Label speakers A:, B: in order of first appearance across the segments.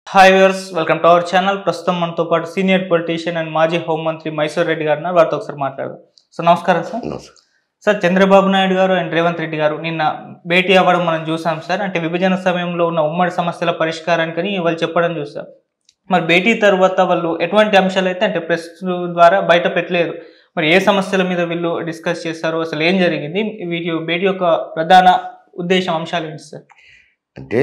A: Hi viewers welcome to our channel ప్రస్తుతం మనతో పాటు సీనియర్ పొలిటీషియన్ అండ్ మాజీ హోంమంత్రి మైసూర్ రెడ్డి గారు ఉన్నారు వారితో ఒకసారి మాట్లాడదాం సో నమస్కారం సార్
B: నమస్కారం.
A: సార్ చంద్రబాబు నాయుడు గారు అండ్ రేవంత్ రెడ్డి గారు నిన్న భేటీ అవ్వడం మనం చూసాం సార్ అంటే విభజన సమయంలో ఉన్న ఉమ్మడి సమస్యల పరిష్కారానికని వాళ్ళు చెప్పడం చూసాం మరి భేటీ తర్వాత వాళ్ళు ఎటువంటి అంశాలు అయితే అంటే ప్రెస్ ద్వారా బయట పెట్టలేదు మరి ఏ సమస్యల మీద వీళ్ళు డిస్కస్ చేశారు అసలు ఏం జరిగింది వీటి భేటీ యొక్క ప్రధాన ఉద్దేశం అంశాలు ఏంటి సార్
B: అంటే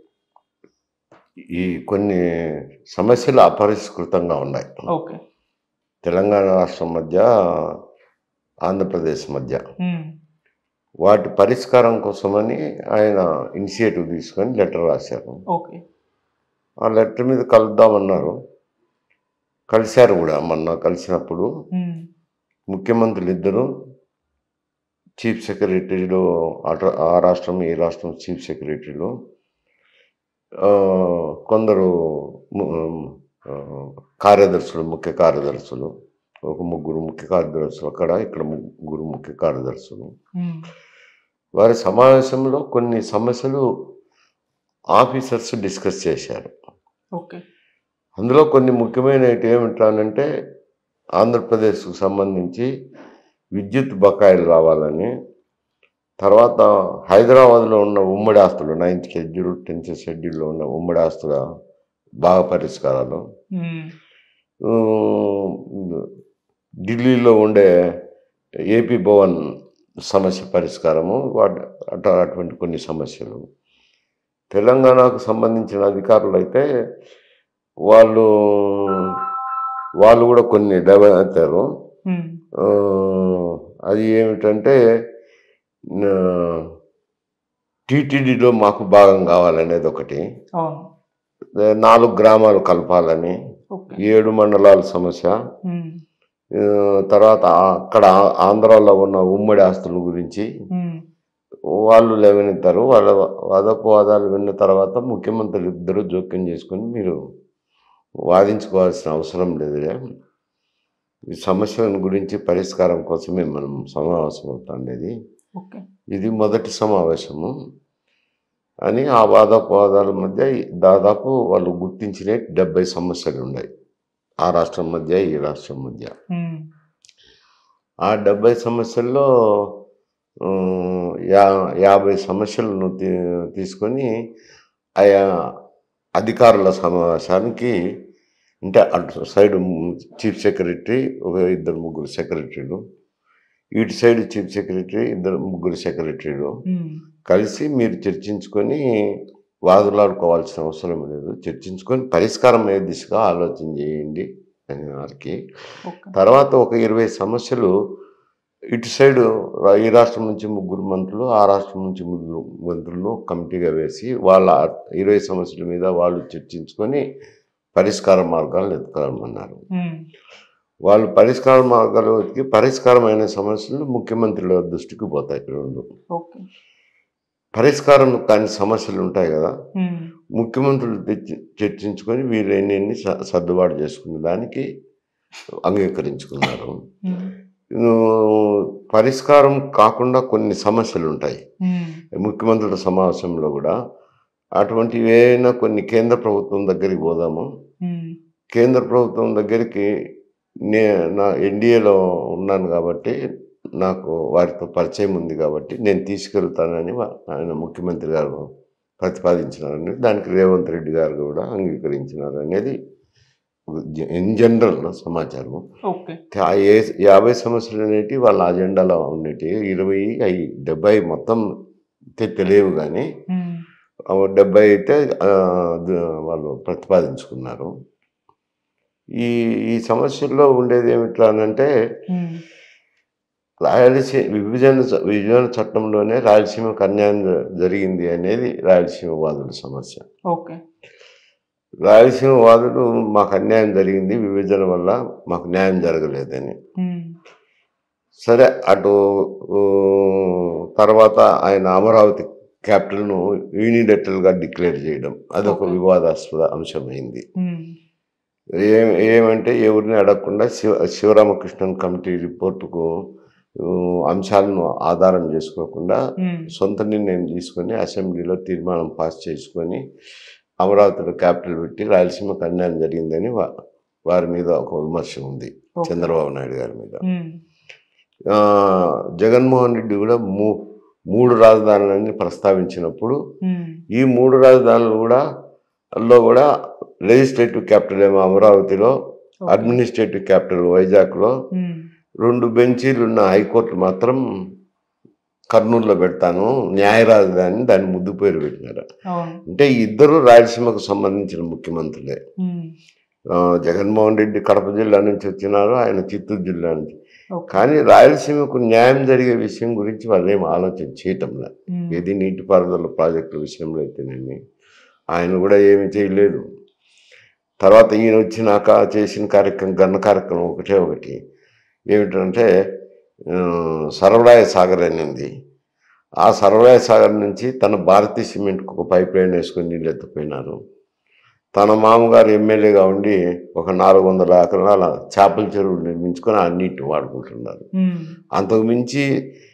B: ఈ కొన్ని సమస్యలు అపరిష్కృతంగా ఉన్నాయి
A: ఓకే
B: తెలంగాణ రాష్ట్రం మధ్య ఆంధ్రప్రదేశ్ మధ్య
A: ఉమ్,
B: వాటి పరిష్కారం కోసమని ఆయన ఇనిషియేటివ్ తీసుకొని లెటర్ రాశారు
A: ఓకే
B: ఆ లెటర్ మీద కలుద్దామన్నారు కలిశారు కూడా మొన్న కలిసినప్పుడు
A: ఉమ్,
B: ముఖ్యమంత్రులు ఇద్దరు చీఫ్ సెక్రటరీలు అటు- ఆ రాష్ట్రం ఈ రాష్ట్రం చీఫ్ సెక్రటరీలు ఆ, కొందరు ము- ఆ, కార్యదర్శులు ముఖ్య కార్యదర్శులు ఒక ముగ్గురు ముఖ్య కార్యదర్శులు అక్కడ ఇక్కడ ముగ్గురు ముఖ్య కార్యదర్శులు
A: ఉమ్,
B: వారి సమావేశంలో కొన్ని సమస్యలు ఆఫీసర్స్ డిస్కస్ చేశారు
A: ఓకే
B: అందులో కొన్ని ముఖ్యమైన ఏమిటానంటే ఆంధ్రప్రదేశ్కు సంబంధించి విద్యుత్ బకాయిలు రావాలని తర్వాత హైదరాబాద్లో ఉన్న ఉమ్మడి ఆస్తులు నైన్త్ షెడ్యూల్ టెన్త్ షెడ్యూల్లో ఉన్న ఉమ్మడి ఆస్తుల బాగా పరిష్కారాలు
A: ఉమ్,
B: ఉమ్, ఢిల్లీలో ఉండే ఏపీ భవన్ సమస్య పరిష్కారము వాటి అట అటువంటి కొన్ని సమస్యలు తెలంగాణకు సంబంధించిన అధికారులు అయితే వాళ్ళు వాళ్ళు కూడా కొన్ని డెవలప్ అవుతారు
A: ఉమ్,
B: ఆ, అది ఏమిటంటే టీటీడీలో మాకు భాగం కావాలనేది ఒకటి
A: అవును
B: నాలుగు గ్రామాలు కలపాలని
A: ఓకే
B: ఏడు మండలాల సమస్య
A: ఉమ్,
B: ఆ, తర్వాత అక్కడ ఆంధ్రాలో ఉన్న ఉమ్మడి ఆస్తుల గురించి
A: ఉమ్,
B: వాళ్ళు లేవనెత్తారు వాళ్ళ వాదోపవాదాలు విన్న తర్వాత ముఖ్యమంత్రులు ఇద్దరు జోక్యం చేసుకొని మీరు వాదించుకోవాల్సిన అవసరం లేదులే ఈ సమస్యల గురించి పరిష్కారం కోసమే మనం సమావేశం అవుతాండేది
A: ఓకే
B: ఇది మొదటి సమావేశము అని ఆ వాదోపవాదాల మధ్య దాదాపు వాళ్ళు గుర్తించిన డెబ్బై సమస్యలు ఉన్నాయి ఆ రాష్ట్రం మధ్య ఈ రాష్ట్రం మధ్య
A: ఉమ్,
B: ఆ డెబ్బై సమస్యల్లో ఆ, యా యాభై సమస్యలను తీ- తీసుకొని ఆయా అధికారుల సమావేశానికి అంటే అటు సైడ్ చీఫ్ సెక్రటరీ ఒక ఇద్దరు ముగ్గురు సెక్రటరీలు ఇటు సైడ్ చీఫ్ సెక్రటరీ ఇద్దరు ముగ్గురు సెక్రటరీలు
A: ఉమ్,
B: కలిసి మీరు చర్చించుకొని వాదులాడుకోవాల్సిన అవసరం లేదు చర్చించుకొని పరిష్కారం అయ్యే దిశగా ఆలోచన చేయండి అని వారికి
A: ఓకే
B: తర్వాత ఒక ఇరవై సమస్యలు ఇటు సైడ్ రా- ఈ రాష్ట్రం నుంచి ముగ్గురు మంత్రులు ఆ రాష్ట్రం నుంచి ముగ్గురు మంత్రులను కమిటీగా వేసి వాళ్ళ ఇరవై సమస్యల మీద వాళ్ళు చర్చించుకొని పరిష్కార మార్గాలను ఎత్తుకోమన్నారు
A: ఉమ్,
B: వాళ్ళు పరిష్కార మార్గాలు వెతికి పరిష్కారమైన సమస్యలు ముఖ్యమంత్రుల దృష్టికి పోతాయి రెండు
A: ఓకే
B: పరిష్కారం కాని సమస్యలు ఉంటాయి కదా
A: ఉమ్,
B: ముఖ్యమంత్రులు తెచ్చి చర్చించుకొని వీళ్ళు ఎన్ని ఎన్ని స- సర్దుబాటు చేసుకునే దానికి అంగీకరించుకున్నారు
A: ఉమ్,
B: ఉమ్, పరిష్కారం కాకుండా కొన్ని సమస్యలు ఉంటాయి
A: ఉమ్,
B: ముఖ్యమంత్రుల సమావేశంలో కూడా అటువంటివి ఏమైనా కొన్ని కేంద్ర ప్రభుత్వం దగ్గరికి పోదాము
A: ఉమ్,
B: కేంద్ర ప్రభుత్వం దగ్గరికి నే నా ఎన్డీఏలో ఉన్నాను కాబట్టి నాకు వారితో పరిచయం ఉంది కాబట్టి నేను తీసుకెళ్తానని వా- ఆయన ముఖ్యమంత్రి గారు ప్రతిపాదించినారని దానికి రేవంత్ రెడ్డి గారు కూడా అంగీకరించినారు అనేది ఇన్ జనరల్ సమాచారం
A: ఓకే
B: ఆ ఏ యాభై సమస్యలు అనేటివి వాళ్ళ అజెండాలో ఉండేటి ఇరవై అవి డెబ్బై మొత్తం తె- తెలియవు కానీ
A: ఉమ్,
B: ఆ డెబ్బై అయితే ఆ, ద- వాళ్ళు ప్రతిపాదించుకున్నారు ఈ ఈ సమస్యల్లో ఉండేది ఏమిట్లా అంటే
A: ఉమ్,
B: రాయలసీమ విభజన చ- విభజన చట్టంలోనే రాయలసీమకు అన్యాయం జ- జరిగింది అనేది రాయలసీమ వాదుల సమస్య
A: ఓకే
B: రాయలసీమ వాదులు మాకు అన్యాయం జరిగింది విభజన వల్ల మాకు న్యాయం జరగలేదని
A: ఉమ్,
B: సరే అటు ఊ, తర్వాత ఆయన అమరావతి క్యాపిటల్ను యూనిడెటల్గా డిక్లేర్ చేయడం అదొక
A: Okay.
B: వివాదాస్పద అంశమైంది
A: ఉమ్,
B: ఏం ఏమంటే ఎవరిని అడగకుండా శివ శివరామకృష్ణన్ కమిటీ రిపోర్టుకు ఊ, అంశాలను ఆధారం చేసుకోకుండా
A: ఉమ్,
B: సొంత నిర్ణయం తీసుకొని అసెంబ్లీలో తీర్మానం పాస్ చేసుకొని అమరావతిలో క్యాపిటల్ పెట్టి రాయలసీమకు అన్యాయం జరిగిందని వా- వారి మీద ఒక విమర్శ ఉంది
A: ఓకే.
B: చంద్రబాబు నాయుడు గారి మీద
A: ఉమ్,
B: ఆ, జగన్మోహన్ రెడ్డి కూడా మూ మూడు రాజధానులని ప్రస్తావించినప్పుడు
A: ఉమ్,
B: ఈ మూడు రాజధానులు కూడా లో కూడా లెజిస్లేటివ్ క్యాపిటల్ ఏమో అమరావతిలో
A: ఓకే.
B: అడ్మినిస్ట్రేటివ్ క్యాపిటల్ వైజాగ్లో
A: ఉమ్,
B: రెండు బెంచీలు ఉన్న హైకోర్టు మాత్రం కర్నూలులో పెడతాను న్యాయ రాజధాని దాన్ని ముద్దు పేరు పెట్టినారు
A: అవును
B: అంటే ఈ ఇద్దరు రాయలసీమకు సంబంధించిన ముఖ్యమంత్రులే
A: ఉమ్,
B: ఆ, జగన్మోహన్ రెడ్డి కడప జిల్లా నుంచి వచ్చినారు ఆయన చిత్తూరు జిల్లా నుంచి
A: ఓకే.
B: కానీ రాయలసీమకు న్యాయం జరిగే విషయం గురించి వాళ్ళు ఏం ఆలోచన చేయటం లేదు
A: ఉమ్,
B: ఏది నీటిపారుదల ప్రాజెక్టుల విషయంలో అయితేనేమి ఆయన కూడా ఏమి చేయలేదు తర్వాత ఈయన వచ్చినాక చేసిన కార్యక్రమం గన్న కార్యక్రమం ఒకటే ఒకటి ఏమిటంటే ఆ, సర్వరాయ సాగర్ అని ఉంది ఆ సర్వరాయ సాగర్ నుంచి తన భారతీయ సిమెంట్కి ఒక పైప్ లైన్ వేసుకొని నీళ్ళు ఎత్తుపోయినారు తన మామగారు ఎమ్మెల్యేగా ఉండి ఒక నాలుగు వందల ఎకరాల చేపల చెరువులు నిర్మించుకొని ఆ నీటిని వాడుకుంటున్నారు
A: ఉమ్,
B: అంతకు మించి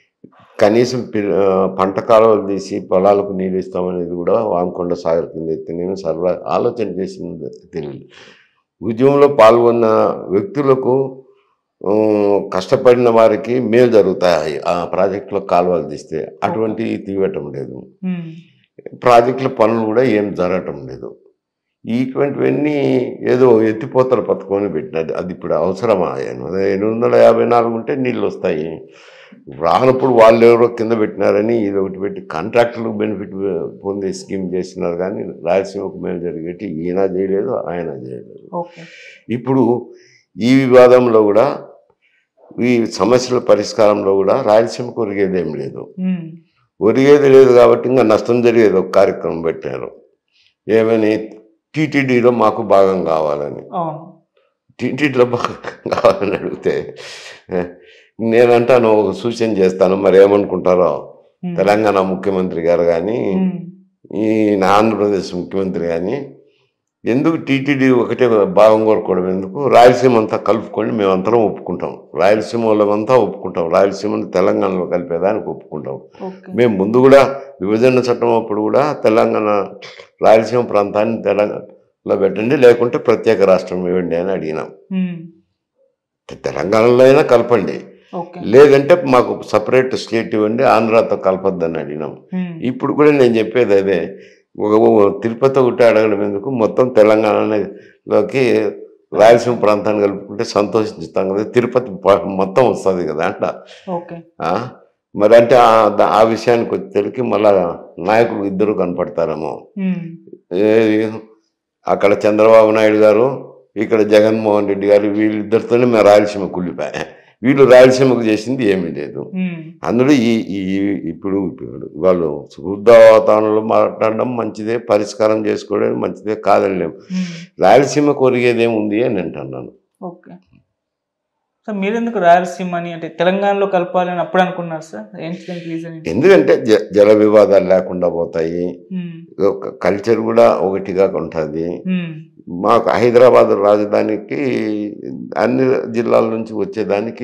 B: కనీసం పి- ఆ, పంట కాలువలు తీసి పొలాలకు నీళ్ళు ఇస్తామనేది కూడా వామకొండ సాగర్ కింద ఎత్తినేమి సర్వ ఆలోచన చేసింది తెలియదు ఉద్యమంలో పాల్గొన్న వ్యక్తులకు ఆ, కష్టపడిన వారికి మేలు జరుగుతాయి ఆ ప్రాజెక్టులో కాలువలు తీస్తే అటువంటి తీయటం లేదు
A: ఉమ్,
B: ప్రాజెక్టుల పనులు కూడా ఏం జరగటం లేదు ఇటువంటివన్నీ ఏదో ఎత్తిపోతల పథకం పెట్టినది అది ఇప్పుడు అవసరమా అదే ఎనిమిది వందల యాభై నాలుగు ఉంటే నీళ్ళు వస్తాయి రానప్పుడు వాళ్ళు ఎవరో కింద పెట్టినారని ఇది ఒకటి పెట్టి కాంట్రాక్టులకు బెనిఫిట్ పొందే స్కీమ్ చేసినారు కానీ రాయలసీమకు మేలు జరిగేటి ఈయన చేయలేదు ఆయన చేయలేదు
A: ఓకే
B: ఇప్పుడు ఈ వివాదంలో కూడా ఈ సమస్యల పరిష్కారంలో కూడా రాయలసీమకు ఒరిగేది ఏం లేదు
A: ఉమ్,
B: ఒరిగేది లేదు కాబట్టి ఇంకా నష్టం జరిగేది ఒక కార్యక్రమం పెట్టారు ఏమని టీటీడీలో మాకు భాగం కావాలని
A: అవును
B: టీటీడీలో భాగం కావాలని అడిగితే ఏ, నేనంటాను ఒక సూచన చేస్తాను మరి ఏమనుకుంటారో
A: ఉమ్,
B: తెలంగాణ ముఖ్యమంత్రి గారు కానీ
A: ఉమ్,
B: ఈ నా ఆంధ్రప్రదేశ్ ముఖ్యమంత్రి కానీ ఎందుకు టీటీడీ ఒకటే భాగం కోరుకోవడం ఎందుకు రాయలసీమ అంతా కలుపుకొని మేమందరం ఒప్పుకుంటాం రాయలసీమ వాళ్ళమంతా ఒప్పుకుంటాం రాయలసీమని తెలంగాణలో కలిపేదానికి ఒప్పుకుంటాం
A: ఓకే
B: మేము ముందు కూడా విభజన చట్టం అప్పుడు కూడా తెలంగాణ రాయలసీమ ప్రాంతాన్ని తెలంగాణలో పెట్టండి లేకుంటే ప్రత్యేక రాష్ట్రం ఇవ్వండి అని అడిగినాం
A: ఉమ్,
B: తెలంగాణలో అయినా కలపండి
A: ఓకే
B: లేదంటే మాకు సపరేట్ స్టేట్ ఇవ్వండి ఆంధ్రాతో కలపొద్దని అడిగినాం
A: ఉమ్,
B: ఇప్పుడు కూడా నేను చెప్పేది అదే ఒక ఒక తిరుపతి ఒకటి అడగడం ఎందుకు మొత్తం తెలంగాణలోకి రాయలసీమ ప్రాంతాన్ని కలుపుకుంటే సంతోషిస్తాం కదా తిరుపతి ప- మొత్తం వస్తుంది కదా అంట
A: ఓకే
B: ఆ? మరి అంటే ఆ- ద- ఆ విషయానికి వచ్చేసరికి మళ్ళా నాయకులు ఇద్దరు కనపడతారేమో
A: ఉమ్,
B: ఏది అక్కడ చంద్రబాబు నాయుడు గారు ఇక్కడ జగన్మోహన్ రెడ్డి గారు వీళ్ళిద్దరితోనే మేము రాయలసీమ కుళ్ళిపోయా వీళ్ళు రాయలసీమకు చేసింది ఏమీ లేదు
A: ఉమ్,
B: అందులో ఈ ఈ ఇప్పుడు ఇప్పుడు వాళ్ళు శుద్ధ వాతావరణంలో మాట్లాడడం మంచిదే పరిష్కారం చేసుకోవడం మంచిదే కాదని లేము
A: ఉమ్,
B: రాయలసీమ కోరిగేదేముంది అని అంటున్నాను
A: ఓకే సో మీరెందుకు రాయలసీమ అని అంటే తెలంగాణలో కలపాలని అప్పుడు అనుకున్నారు సార్ ఏంటి దానికి రీజన్ ఏంటి
B: ఎందుకంటే జ జల వివాదాలు లేకుండా పోతాయి
A: ఉమ్,
B: ఒక కల్చర్ కూడా ఒకటిగా ఉంటుంది
A: ఉమ్,
B: మాకు హైదరాబాద్ రాజధానికి అన్ని జిల్లాల నుంచి వచ్చేదానికి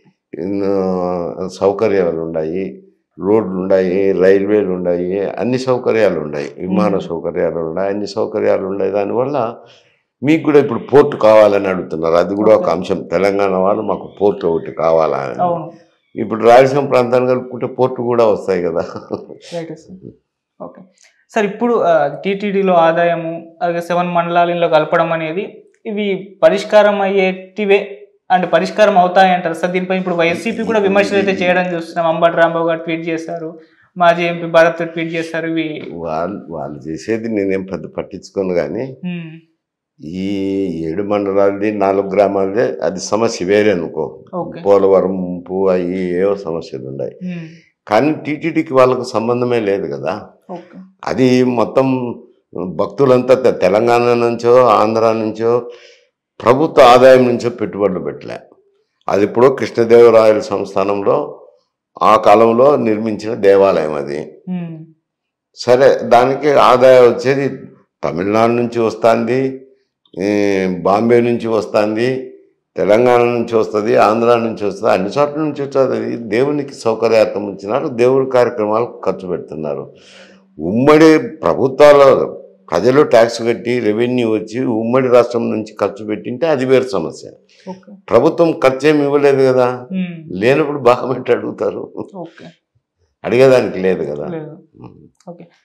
B: ఆ, సౌకర్యాలు ఉన్నాయి రోడ్లు ఉన్నాయి రైల్వేలు ఉన్నాయి అన్ని సౌకర్యాలు ఉన్నాయి విమాన
A: మ్మ్.
B: సౌకర్యాలు ఉన్నాయి అన్ని సౌకర్యాలు ఉన్నాయి దానివల్ల మీకు కూడా ఇప్పుడు పోర్టు కావాలని అడుగుతున్నారు అది కూడా ఒక
A: Okay.
B: అంశం తెలంగాణ వాళ్ళు మాకు పోర్టు ఒకటి కావాలా అని.
A: అవును
B: ఇప్పుడు రాయలసీమ ప్రాంతాన్ని కలుపుకుంటే పోర్టు కూడా వస్తాయి కదా
A: రైట్ సార్ ఓకే సార్ ఇప్పుడు టీటీడీలో ఆదాయము అలాగే సెవెన్ మండలాలలో కలపడం అనేది ఇవి పరిష్కారం అయ్యేటివే అంటే పరిష్కారం అవుతాయి అంటారు సార్ దీనిపై ఇప్పుడు వైసీపీ కూడా విమర్శలు అయితే చేయడం చూస్తున్నాం అంబటి రాంబాబు గారు ట్వీట్ చేశారు మాజీ ఎంపీ భరత్ ట్వీట్ చేశారు ఇవి
B: వాళ్ళు వాళ్ళు చేసేది నేనేం పెద్ద పట్టించుకోను కానీ
A: ఉమ్,
B: ఈ ఏడు మండలాలది నాలుగు గ్రామాలదే అది సమస్య వేరే అనుకో
A: ఓకే
B: పోలవరం ముంపు అవి ఏవో సమస్యలు ఉన్నాయి
A: ఉమ్,
B: కానీ టీటీడీకి వాళ్ళకు సంబంధమే లేదు కదా
A: ఓకే
B: అది మొత్తం భక్తులంతా తె- తెలంగాణ నుంచో ఆంధ్ర నుంచో ప్రభుత్వ ఆదాయం నుంచో పెట్టుబడులు పెట్టలే అది ఇప్పుడు కృష్ణదేవరాయల సంస్థానంలో ఆ కాలంలో నిర్మించిన దేవాలయం అది
A: ఉమ్,
B: సరే దానికి ఆదాయం వచ్చేది తమిళనాడు నుంచి వస్తుంది బాంబే నుంచి వస్తుంది తెలంగాణ నుంచి వస్తుంది ఆంధ్ర నుంచి వస్తుంది అన్ని చోట్ల నుంచి వచ్చేది అది దేవునికి సౌకర్యార్థం ఇచ్చినారు దేవుడి కార్యక్రమాలకు ఖర్చు పెడుతున్నారు ఉమ్మడి ప్రభుత్వాల ప్రజలు ట్యాక్స్ కట్టి రెవెన్యూ వచ్చి ఉమ్మడి రాష్ట్రం నుంచి ఖర్చు పెట్టింటే అది వేరు సమస్య
A: ఓకే
B: ప్రభుత్వం ఖర్చు ఏమి ఇవ్వలేదు కదా
A: ఉమ్,
B: లేనప్పుడు బాగా పెట్టి అడుగుతారు
A: ఓకే
B: అడిగేదానికి లేదు కదా
A: లేదు
B: ఉమ్.
A: ఓకే